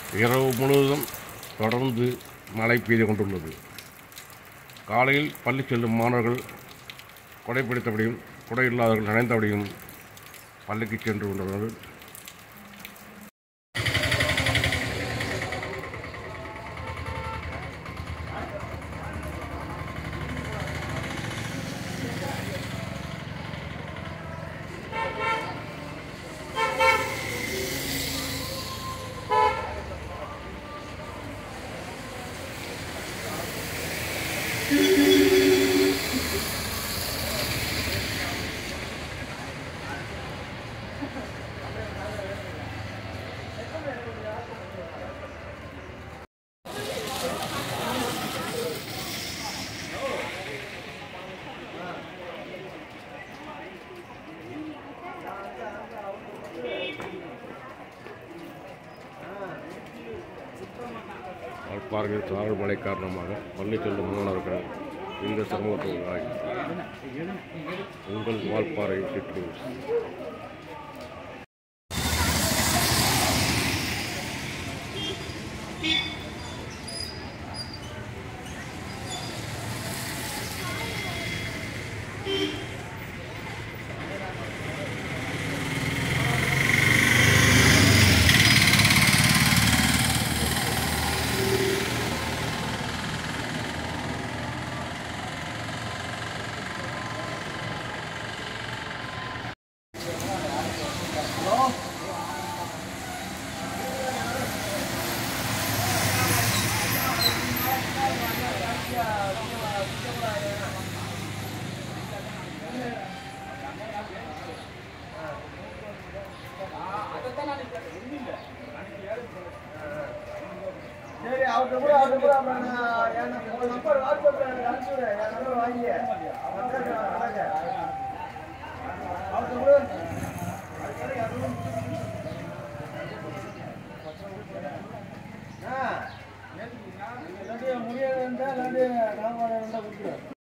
இரவு முழுவதும் தொடர்ந்து மழை பெய்து கொண்டுள்ளது காலையில் பள்ளி செல்லும் மாணவர்கள் கொடை பிடித்தபடியும் குடை இல்லாதவர்கள் நனைந்தபடியும் பள்ளிக்கு சென்று கொண்டுள்ளனர் வால்பாறையில் சாரல் மழை காரணமாக பள்ளி செல்லும் மாணவர்கள் இந்த சமூகத்துள்ளாய் உங்கள் வால்பாறை சிற்றூர் சரி அவர்கிட்ட கூட அவர்கிட்ட கூட அப்புறம் நான் என் உங்க நம்பர் வாட்ஸ்அப்ல எனக்கு அனுப்பிச்சு விடு என் நம்பர் வாங்கி அவர்கிட்ட நான் வரேன். அவர்கிட்ட கூட ஆ இல்லாட்டி முடியாது இருந்தால் இல்லாட்டி நான் வரேன் கொடுத்துருவேன்